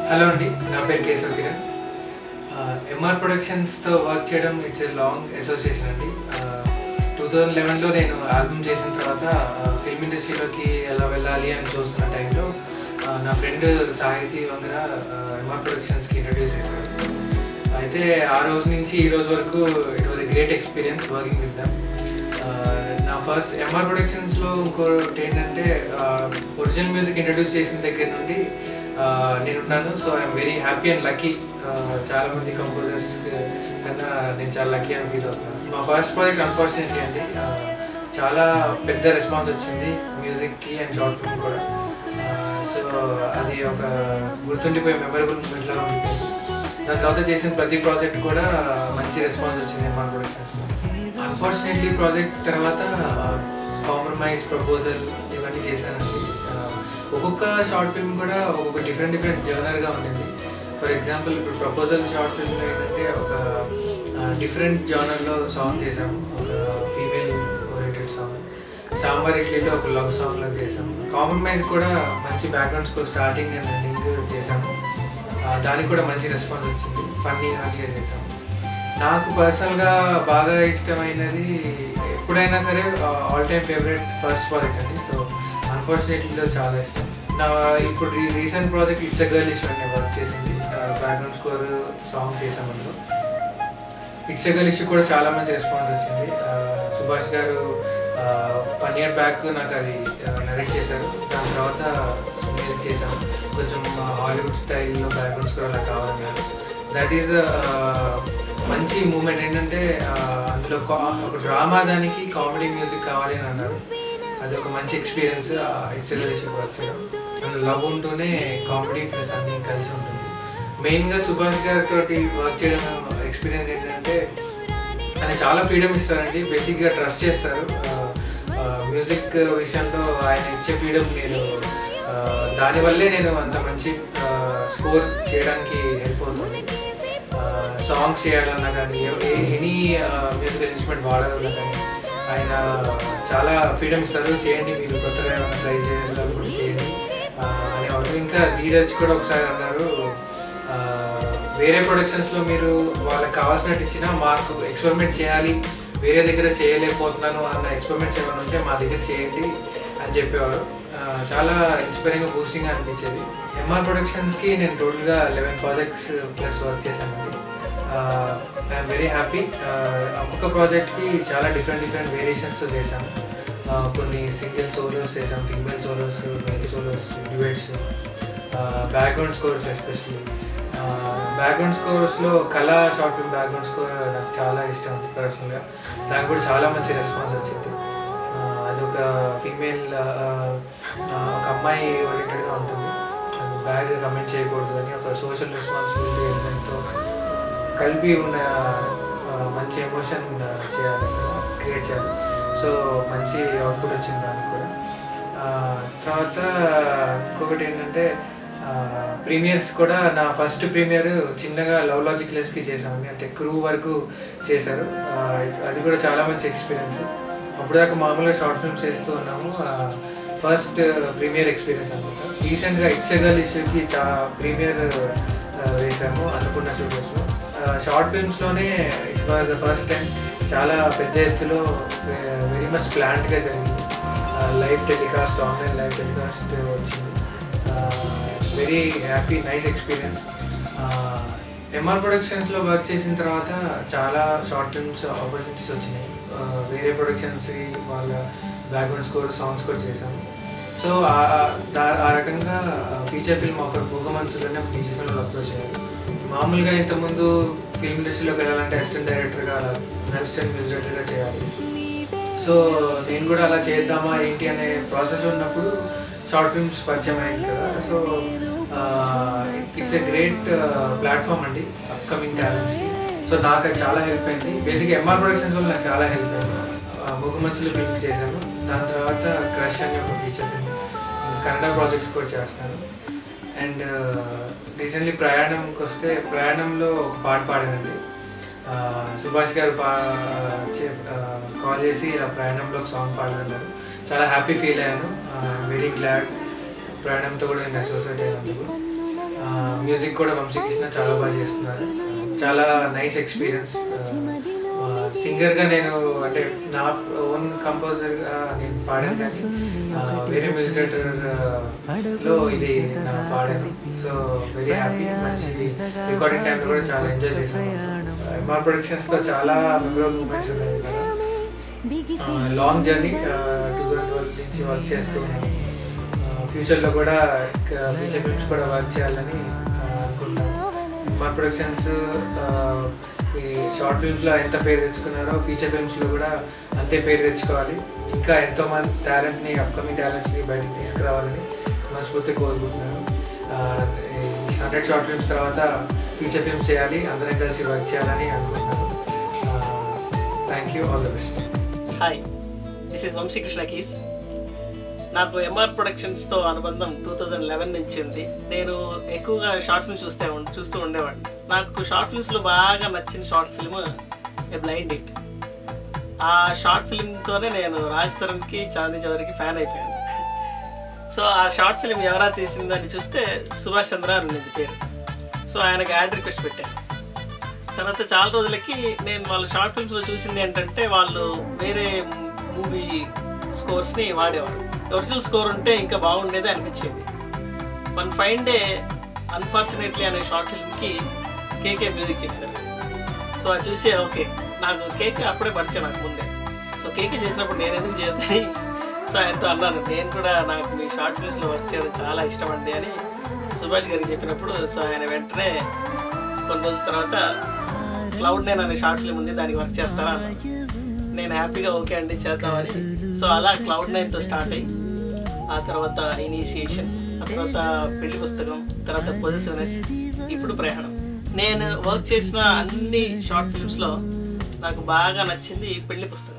Hello అండి నా పేరు కేశవ్ కిరణ్ ఎంఆర్ ప్రొడక్షన్స్తో వర్క్ చేయడం ఇట్స్ ఎ లాంగ్ అసోసియేషన్ అండి టూ థౌజండ్ లెవెన్లో నేను ఆల్బమ్ చేసిన తర్వాత ఫిల్మ్ ఇండస్ట్రీలోకి ఎలా వెళ్ళాలి అని చూస్తున్న టైంలో నా ఫ్రెండ్ సాహితీ వంగర ఎంఆర్ ప్రొడక్షన్స్కి ఇంట్రడ్యూస్ చేశారు అయితే ఆ రోజు నుంచి ఈ రోజు వరకు it was a great experience working with them నా ఫస్ట్ ఎంఆర్ ప్రొడక్షన్స్లో ఇంకోటి ఏంటంటే ఒరిజినల్ మ్యూజిక్ ఇంట్రడ్యూస్ చేసిన దగ్గర నుండి నేనున్నాను so I'm very happy and lucky చాలా మంది కంపోజర్స్ కన్నా నేను చాలా లక్కీ అని ఫీల్ అవుతున్నాను మా ఫస్ట్ ప్రాజెక్ట్ అన్ఫార్చునేట్లీ అండి చాలా పెద్ద రెస్పాన్స్ వచ్చింది మ్యూజిక్కి అండ్ షార్ట్ ఫిల్మ్ కూడా సో అది ఒక గుర్తుండిపోయే మెమరబుల్ మూమెంట్లో ఉండిపోయింది దాని తర్వాత చేసిన ప్రతి ప్రాజెక్ట్ కూడా మంచి రెస్పాన్స్ వచ్చింది ఎంఆర్ ప్రొడక్షన్స్లో అన్ఫార్చునేట్లీ ప్రాజెక్ట్ తర్వాత కాంప్రమైజ్ ప్రపోజల్ ఇవన్నీ చేశానండి ఒక్కొక్క షార్ట్ ఫిల్మ్ కూడా ఒక్కొక్క డిఫరెంట్ డిఫరెంట్ జర్నర్గా ఉండేది ఫర్ ఎగ్జాంపుల్ ఇప్పుడు ప్రపోజల్ షార్ట్ ఫిల్మ్ ఏంటంటే ఒక డిఫరెంట్ జర్నర్లో సాంగ్ చేసాము ఒక ఫీమేల్ ఓరియంటెడ్ సాంగ్ సాంబార్ ఇడ్లీలో ఒక లవ్ సాంగ్లో చేసాము కాంప్రమైజ్ కూడా మంచి background score starting and ending చేసాము దానికి కూడా మంచి రెస్పాన్స్ వచ్చింది ఫన్నీ ఫన్నీగా చేసాము నాకు పర్సనల్గా బాగా ఇష్టమైనది ఎప్పుడైనా సరే all time favourite first project అండి సో అన్ఫార్చునేట్లీలో చాలా ఇష్టం నా ఇప్పుడు recent project it's a girl issue అని వర్క్ చేసింది బ్యాక్గ్రౌండ్ స్కోర్ సాంగ్ చేసాం అందులో ఇట్స్ ఎ గర్ల్ ఇష్యూ కూడా చాలా మంచి రెస్పాన్స్ వచ్చింది సుభాష్ గారు వన్ ఇయర్ బ్యాక్ నాకు అది నరేట్ చేశారు దాని తర్వాత మ్యూజిక్ చేశాను కొంచెం హాలీవుడ్ స్టైల్లో బ్యాక్గ్రౌండ్ స్కోర్ అలా కావాలన్నారు దట్ ఈస్ మంచి మూమెంట్ ఏంటంటే అందులో ఒక డ్రామా దానికి కామెడీ మ్యూజిక్ కావాలి అని అన్నారు అది ఒక మంచి ఎక్స్పీరియన్స్ ఇన్స్టలేషన్ వర్క్ చేయడం అందులో లవ్ ఉంటూనే కామెడీ ప్లస్ అన్నీ కలిసి ఉంటుంది మెయిన్గా సుభాష్ గారితో వర్క్ చేయడం ఎక్స్పీరియన్స్ ఏంటంటే ఆయన చాలా ఫ్రీడమ్ ఇస్తారండి బేసిక్గా ట్రస్ట్ చేస్తారు మ్యూజిక్ విషయంలో ఆయన ఇచ్చే ఫ్రీడమ్ నేను దానివల్లే నేను అంత మంచి స్కోర్ చేయడానికి హెల్ప్ అవుతుంది సాంగ్స్ చేయాలన్నా కానీ ఎనీ మ్యూజికల్ ఇన్స్ట్రుమెంట్ వాడాలన్నా కానీ ఆయన చాలా ఫ్రీడమ్ ఇస్తారు చేయండి మీరు కొత్తగా ఏమైనా ట్రై చేయాలనుకుంటే చేయండి అనేవారు ఇంకా లీడర్స్ కూడా ఒకసారి అన్నారు వేరే ప్రొడక్షన్స్లో మీరు వాళ్ళకి కావాల్సినట్టు ఇచ్చినా మాకు ఎక్స్పెరిమెంట్ చేయాలి వేరే దగ్గర చేయలేకపోతున్నాను అన్న ఎక్స్పెరిమెంట్ చేయమని ఉంటే మా దగ్గర చేయండి అని చెప్పేవారు చాలా ఇన్స్పైరింగ్ బూస్టింగ్ అనిపించేది ఎంఆర్ ప్రొడక్షన్స్కి నేను టోటల్గా లెవెన్ ప్రాజెక్ట్స్ ప్లస్ వర్క్ చేశానండి ఐఎమ్ వెరీ హ్యాపీ ఒక్కొక్క ప్రాజెక్ట్కి చాలా డిఫరెంట్ డిఫరెంట్ వేరియేషన్స్తో చేశాను కొన్ని సింగిల్ సోలోస్ చేసాం female solos male solos debates background scores especially background స్కోర్స్లో Kala short film background score నాకు చాలా ఇష్టం పర్సనల్గా దానికి కూడా చాలా మంచి రెస్పాన్స్ వచ్చింది అది ఒక ఫీమేల్ ఒక అమ్మాయి ఓరియంటెడ్గా ఉంటుంది అది బ్యాగ్ కమెంట్ చేయకూడదు అని ఒక సోషల్ రెస్పాన్సిబిలిటీ ఎలిమెంట్తో కలిపి ఉన్న మంచి ఎమోషన్ చేయాలి క్రియేట్ చేయాలి సో మంచి అవుట్పుట్ వచ్చింది దానికి కూడా తర్వాత ఇంకొకటి ఏంటంటే ప్రీమియర్స్ కూడా నా ఫస్ట్ ప్రీమియర్ చిన్నగా లవ్ లాజిక్ లెస్కి చేసామండి అంటే క్రూ వరకు చేశారు అది కూడా చాలా మంచి ఎక్స్పీరియన్స్ అప్పుడు దాకా మామూలుగా షార్ట్ ఫిల్మ్స్ చేస్తూ ఉన్నాము ఫస్ట్ ప్రీమియర్ ఎక్స్పీరియన్స్ అనమాట రీసెంట్గా ఇచ్చగల్ ఇష్యూకి చా ప్రీమియర్ వేసాము అనుకున్న స్టూడియోస్లో షార్ట్ ఫిల్మ్స్లోనే it was the first time చాలా పెద్ద ఎత్తులో వెరీ మచ్ ప్లాంట్గా జరిగింది live telecast online live telecast వచ్చింది very happy nice experience MR ప్రొడక్షన్స్లో వర్క్ చేసిన తర్వాత చాలా షార్ట్ ఫిల్మ్స్ ఆపర్చునిటీస్ వచ్చినాయి వేరే ప్రొడక్షన్స్ వాళ్ళ బ్యాక్గ్రౌండ్ స్కోర్ సాంగ్స్ కూడా చేశాము సో ఆ రకంగా ఫీచర్ ఫిల్మ్ ఆఫర్ భూగమన్సులోనే ఫీచర్ ఫిల్మ్ అప్రోచ్ అయ్యారు మామూలుగా ఇంతకుముందు ఫిల్మ్ ఇండస్ట్రీలోకి వెళ్ళాలంటే అసిస్టెంట్ డైరెక్టర్గా అలా అసిస్టెంట్ మ్యూజిక్ డైరెక్టర్గా చేయాలి సో నేను కూడా అలా చేద్దామా ఏంటి అనే ప్రాసెస్లో ఉన్నప్పుడు షార్ట్ ఫిల్మ్స్ పరిచయం అయింది కదా so it's a great platform అండి అప్కమింగ్ టాలెంట్స్కి సో నాకు అది చాలా హెల్ప్ అయింది బేసిక్గా ఎంఆర్ ప్రొడక్షన్స్ వల్ల నాకు చాలా హెల్ప్ అయింది ముఖమంచులు ఫిల్మ్ చేశాను దాని తర్వాత క్రష్ అని ఒక ఫీచర్ ఫిల్మ్ కన్నడ ప్రాజెక్ట్స్ కూడా చేస్తాను అండ్ రీసెంట్లీ ప్రయాణంకి వస్తే ప్రయాణంలో ఒక పాట పాడానండి సుభాష్ గారు పా కాల్ చేసి ఆ ప్రయాణంలో ఒక సాంగ్ పాడాలన్నారు చాలా హ్యాపీ ఫీల్ అయ్యాను వెరీ గ్లాడ్ ప్రయాణంతో కూడా నేను అసోసియేట్ అయినందుకు మ్యూజిక్ కూడా వంశీకృష్ణ చాలా బాగా చేస్తున్నారు చాలా నైస్ ఎక్స్పీరియన్స్ సింగర్గా నేను అంటే నా ఓన్ కంపోజర్గా నేను పాడాను కానీ ఆ, వేరే మ్యూజిక్ డైరెక్టర్ లో ఇది నా పాడాను సో వెరీ హ్యాపీ మంచి రికార్డింగ్ టైంలో కూడా చాలా ఎంజాయ్ చేశాను ఎంఆర్ ప్రొడక్షన్స్తో చాలా మెమరబుల్ మూమెంట్స్ ఉన్నాయి కదా long journey two thousand twelve నుంచి వర్క్ చేస్తూ ఉన్నాను ఫ్యూచర్లో కూడా ఫ్యూచర్ ఫిల్మ్స్ కూడా వర్క్ చేయాలని ఆ, అనుకుంటున్నాను మా ప్రొడక్షన్స్ ఈ షార్ట్ ఫిల్మ్స్లో ఎంత పేరు తెచ్చుకున్నారో ఫీచర్ ఫిల్మ్స్లో కూడా అంతే పేరు తెచ్చుకోవాలి ఇంకా ఎంతో మంది టాలెంట్ని అప్కమింగ్ టాలెంట్స్ని బయటకు తీసుకురావాలని మనస్ఫూర్తిగా కోరుకుంటున్నాను హండ్రెడ్ షార్ట్ ఫిల్మ్స్ తర్వాత ఫీచర్ ఫిల్మ్స్ చేయాలి అందరం కలిసి వర్క్ చేయాలని అనుకుంటున్నాను thank you all the best hi this is Vamshikrishna keys నాకు ఎంఆర్ ప్రొడక్షన్స్తో అనుబంధం టూ థౌజండ్ లెవెన్ నుంచి ఉంది నేను ఎక్కువగా షార్ట్ ఫిల్మ్స్ చూస్తే ఉం- చూస్తూ ఉండేవాడిని నాకు షార్ట్ ఫిల్మ్స్లో బాగా నచ్చిన short film a blind it ఆ షార్ట్ ఫిల్మ్తోనే నేను రాజ్ తరుణ్కి చాందీ చౌదరికి ఫ్యాన్ అయిపోయాను సో ఆ షార్ట్ ఫిల్మ్ ఎవరా తీసిందని చూస్తే సుభాష్ చంద్ర అని ఉంది పేరు సో ఆయనకి యాడ్ రిక్వెస్ట్ పెట్టాను తర్వాత చాలా రోజులకి నేను వాళ్ళ షార్ట్ ఫిల్మ్స్లో చూసింది ఏంటంటే వాళ్ళు వేరే మూవీ స్కోర్స్ని వాడేవారు ఒరిజినల్ స్కోర్ ఉంటే ఇంకా బాగుండేది అనిపించేది వన్ ఫైన్ డే అన్ఫార్చునేట్లీ అనే షార్ట్ ఫిల్మ్కి కేకే మ్యూజిక్ చేశారు సో అది చూసి ఓకే నాకు కేకే అప్పుడే పరిచయం నాకు ముందే సో కేకే చేసినప్పుడు నేను ఎందుకు చేయొద్దని సో ఆయనతో అన్నాను నేను కూడా నాకు మీ షార్ట్ ఫిల్మ్స్లో వర్క్ చేయడం చాలా ఇష్టం అండి అని సుభాష్ గారికి చెప్పినప్పుడు సో ఆయన వెంటనే కొన్ని రోజుల తర్వాత క్లౌడ్ నేను అనే షార్ట్ ఫిల్మ్ ఉంది దానికి వర్క్ చేస్తారా అన్నారు. నేను హ్యాపీగా ఓకే అండి చేద్దామని సో అలా క్లౌడ్ నైన్తో స్టార్ట్ అయ్యి ఆ తర్వాత ఇనిషియేషన్ ఆ తర్వాత పెళ్లి పుస్తకం తర్వాత పొజిషనెస్ ఇప్పుడు ప్రయాణం నేను వర్క్ చేసిన అన్ని షార్ట్ ఫిల్మ్స్లో నాకు బాగా నచ్చింది పెళ్లి పుస్తకం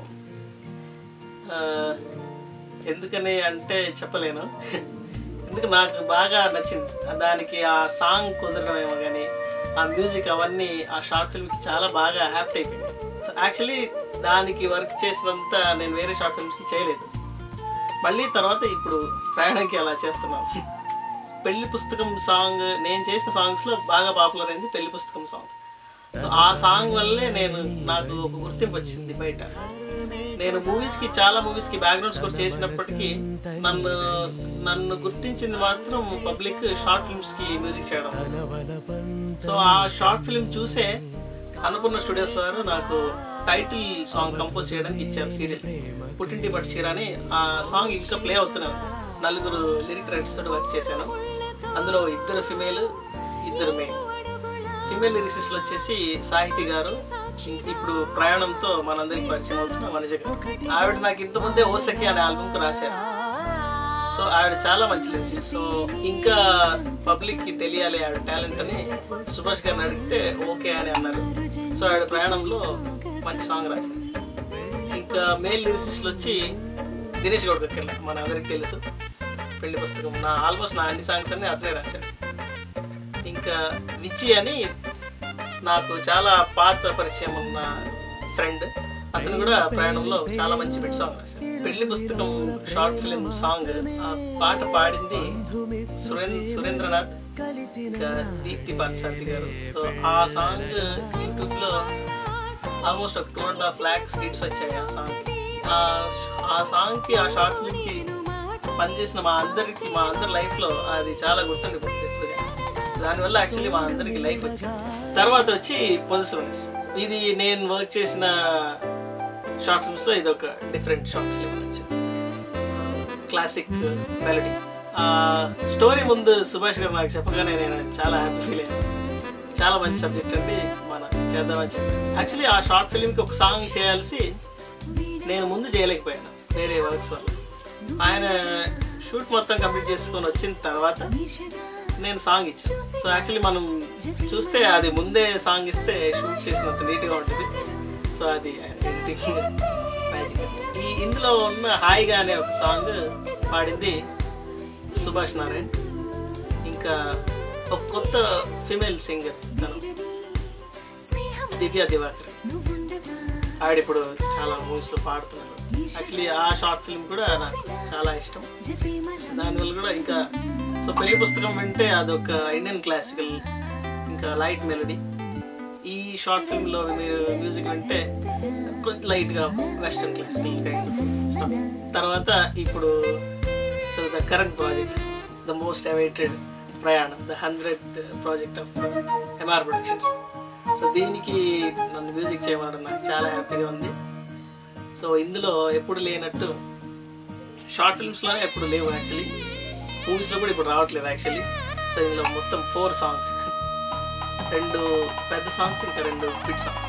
ఆ, ఎందుకని అంటే చెప్పలేను ఎందుకు నాకు బాగా నచ్చింది దానికి ఆ సాంగ్ కుదరడమేమో కానీ ఆ మ్యూజిక్ అవన్నీ ఆ షార్ట్ ఫిల్మ్కి చాలా బాగా హ్యాపీ అయిపోయింది యాక్చువల్లీ దానికి వర్క్ చేసినంత నేను వేరే షార్ట్ ఫిల్మ్స్కి చేయలేదు మళ్ళీ తర్వాత ఇప్పుడు ప్రయాణంకి అలా చేస్తున్నాం పెళ్లి పుస్తకం సాంగ్ నేను చేసిన సాంగ్స్లో బాగా పాపులర్ అయింది పెళ్లి పుస్తకం సాంగ్ సో ఆ సాంగ్ వల్లే నేను నాకు ఒక గుర్తింపు వచ్చింది బయట నేను మూవీస్కి చాలా మూవీస్కి బ్యాక్గ్రౌండ్ స్కోర్ చేసినప్పటికీ నన్ను నన్ను గుర్తించింది మాత్రం పబ్లిక్ షార్ట్ ఫిల్మ్స్కి మ్యూజిక్ చేయడం సో ఆ షార్ట్ ఫిల్మ్ చూసే అనుకున్న స్టూడియోస్ వారు నాకు టైటిల్ సాంగ్ కంపోజ్ చేయడానికి ఇచ్చారు సీరియల్ పుట్టింటి పట్టు చీర అని ఆ సాంగ్ ఇంకా ప్లే అవుతున్నాను నలుగురు లిరిక్ రైటర్స్ తోటి వర్క్ చేశాను అందులో ఇద్దరు ఫిమేల్ ఇద్దరు మేల్ ఫిమేల్ లిరిక్సిస్ట్లో వచ్చేసి సాహితి గారు ఇప్పుడు ప్రయాణంతో మనందరికి పరిచయం అవుతున్న మనజ గారు ఆవిడ నాకు ఇంతకుముందే ఓసకి అనే ఆల్బమ్కి రాశారు సో ఆవిడ చాలా మంచి లిరిక్స్ సో ఇంకా పబ్లిక్ కి తెలియాలి ఆవిడ టాలెంట్ అని సుభాష్ గారిని అడిగితే ఓకే అని అన్నారు సో ఆవిడ ప్రయాణంలో మంచి సాంగ్ రాశారు ఇంకా మేల్ లిరిసిస్ట్లు వచ్చి దినేష్ గౌడ్ కక్కర్ల మన అందరికి తెలుసు పెళ్లి పుస్తకం నా ఆల్మోస్ట్ నా అన్ని సాంగ్స్ అన్ని అతనే రాశారు ఇంకా విచ్చి అని నాకు చాలా పాత పరిచయం ఉన్న ఫ్రెండ్ అతను కూడా ప్రయాణంలో చాలా మంచి బిట్ సాంగ్ రాశారు పెళ్లి పుస్తకం షార్ట్ ఫిలిం సాంగ్ ఆ పాట పాడింది సురేంద్ర సురేంద్రనాథ్ ఇంకా దీప్తి పార్సారథి గారు సో ఆ సాంగ్ యూట్యూబ్ లో ఆల్మోస్ట్ ఒక two and half lakhs hits వచ్చాయి ఆ సాంగ్ ఆ సాంగ్ కి ఆ షార్ట్ ఫిల్మ్ కి పనిచేసిన మా అందరికి మా అందరి లైఫ్ లో అది చాలా గుర్తుండిపోతుంది ఎప్పుడుగా దానివల్ల యాక్చువల్లీ మా అందరికి లైఫ్ వచ్చింది తర్వాత వచ్చి పొజిటివ్నెస్ ఇది నేను వర్క్ చేసిన షార్ట్ ఫిల్మ్స్ లో ఇది ఒక డిఫరెంట్ షార్ట్ ఫిల్మ్ వచ్చి క్లాసిక్ మెలడీ ఆ స్టోరీ ముందు సుభాష్ గారు నాకు చెప్పగానే నేను చాలా హ్యాపీ ఫీల్ అయ్యాను చాలా మంచి సబ్జెక్ట్ అండి మనం చేద్దామని చెప్పి యాక్చువల్లీ ఆ షార్ట్ ఫిల్మ్కి ఒక సాంగ్ చేయాల్సి నేను ముందు చేయలేకపోయాను వేరే వర్క్స్ వల్ల ఆయన షూట్ మొత్తం కంప్లీట్ చేసుకొని వచ్చిన తర్వాత నేను సాంగ్ ఇచ్చాను సో యాక్చువల్లీ మనం చూస్తే అది ముందే సాంగ్ ఇస్తే షూట్ చేసినంత నీట్గా ఉంటుంది సో అది ఎడిటింగ్ మ్యాజిక్ ఈ ఇందులో ఉన్న హాయిగా అనే ఒక సాంగ్ పాడింది సుభాష్ నారాయణ్ ఇంకా ఒక కొత్త ఫిమేల్ సింగర్ తను దివ్య దివాకర్ ఆవిడ ఇప్పుడు చాలా మూవీస్లో పాడుతున్నారు యాక్చువల్లీ ఆ షార్ట్ ఫిల్మ్ కూడా నాకు చాలా ఇష్టం దానివల్ల కూడా ఇంకా సో పెళ్లి పుస్తకం వింటే అదొక ఇండియన్ క్లాసికల్ ఇంకా లైట్ మెలడీ ఈ షార్ట్ ఫిల్మ్లో మీరు మ్యూజిక్ వింటే కొంచెం లైట్గా వెస్టర్న్ క్లాసికల్ కైండ్ స్టఫ్ తర్వాత ఇప్పుడు so the current project the most awaited ప్రయాణం the hundred project of MR productions so దీనికి నన్ను మ్యూజిక్ చేయమనడం నాకు చాలా హ్యాపీగా ఉంది సో ఇందులో ఎప్పుడు లేనట్టు షార్ట్ ఫిల్మ్స్లో ఎప్పుడు లేవు యాక్చువల్లీ మూవీస్లో కూడా ఇప్పుడు రావట్లేదు యాక్చువల్లీ సో ఇందులో మొత్తం ఫోర్ సాంగ్స్ రెండు పెద్ద సాంగ్స్ ఇంకా రెండు బిట్ సాంగ్స్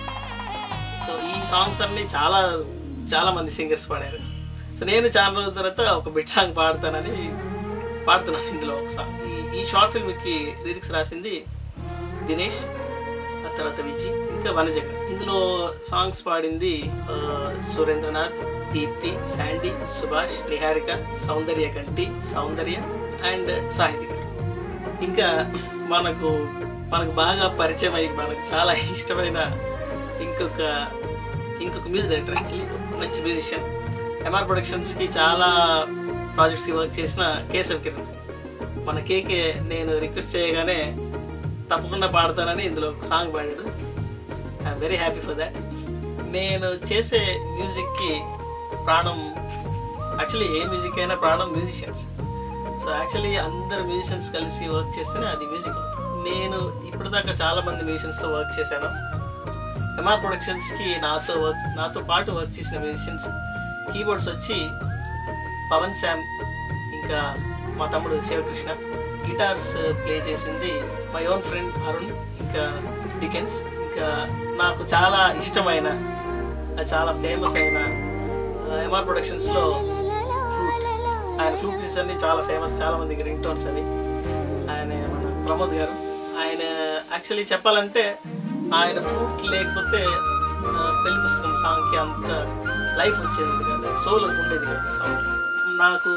సో ఈ సాంగ్స్ అన్ని చాలా చాలా మంది సింగర్స్ పాడారు సో నేను చాలా రోజుల తర్వాత ఒక బిట్ సాంగ్ పాడతానని పాడుతున్నాను ఇందులో ఒక సాంగ్ ఈ ఈ షార్ట్ ఫిల్మ్కి లిరిక్స్ రాసింది దినేష్ ఆ తర్వాత విజయ్ ఇంకా వనజగన్ ఇందులో సాంగ్స్ పాడింది ఆ, సురేంద్రనాథ్ దీప్తి శాండీ సుభాష్ నిహారిక సౌందర్య కంటి సౌందర్య అండ్ సాహితి గారు ఇంకా మనకు మనకు బాగా పరిచయం అయ్యి మనకు చాలా ఇష్టమైన ఇంకొక ఇంకొక మ్యూజిక్ డైరెక్టర్ యాక్చువల్లీ మంచి మ్యూజిషియన్ ఎంఆర్ ప్రొడక్షన్స్కి చాలా ప్రాజెక్ట్స్కి వర్క్ చేసిన కేశవ్ కిరణ్ మన కేకే నేను రిక్వెస్ట్ చేయగానే తప్పకుండా పాడతానని ఇందులో ఒక సాంగ్ పాడాడు I'm very happy for that నేను చేసే మ్యూజిక్కి ప్రాణం యాక్చువల్లీ ఏ మ్యూజిక్ అయినా ప్రాణం మ్యూజిషియన్స్ సో యాక్చువల్లీ అందరు మ్యూజిషియన్స్ కలిసి వర్క్ చేస్తేనే అది మ్యూజిక్ అవుతుంది నేను ఇప్పటిదాకా చాలా మంది మ్యూజిషియన్స్తో వర్క్ చేశాను ఎంఆర్ ప్రొడక్షన్స్కి నాతో వర్క్ నాతో పాటు వర్క్ చేసిన మ్యూజిషియన్స్ కీబోర్డ్స్ వచ్చి పవన్ శామ్ ఇంకా మా తమ్ముడు శివకృష్ణ గిటార్స్ ప్లే చేసింది మై ఓన్ ఫ్రెండ్ అరుణ్ ఇంకా డికెన్స్ ఇంకా నాకు చాలా ఇష్టమైన అది చాలా ఫేమస్ అయిన ఎంఆర్ ప్రొడక్షన్స్లో ఫ్లూట్ ఆయన ఫ్లూట్ పీసెస్ అన్ని చాలా ఫేమస్ చాలా మందికి రింగ్ టోన్స్ అవి ఆయన మన ప్రమోద్ గారు ఆయన యాక్చువల్లీ చెప్పాలంటే ఆయన ఫ్లూట్ లేకపోతే ఆ, పెళ్లి పుస్తకం సాంగ్కి అంత లైఫ్ వచ్చేది కాదు సోల్ ఉండేది కాదు సాంగ్ నాకు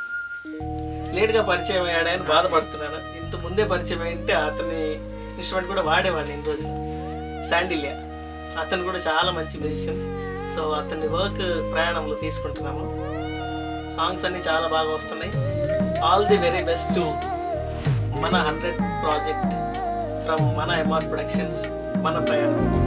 లేట్గా పరిచయం అయ్యాడని బాధపడుతున్నాను ఇంత ముందే పరిచయం అయింటే అతని ఇన్స్ట్రుమెంట్ కూడా వాడేవాడిని ఇన్ని రోజులు శాండిలియా అతను కూడా చాలా మంచి మ్యూజిషియన్ సో అతని వర్క్ ప్రయాణంలో తీసుకుంటున్నాము సాంగ్స్ అన్ని చాలా బాగా వస్తున్నాయి all the very best to మన హండ్రెడ్ ప్రాజెక్ట్ ఫ్రమ్ మన ఎంఆర్ ప్రొడక్షన్స్ మన ప్రయాణం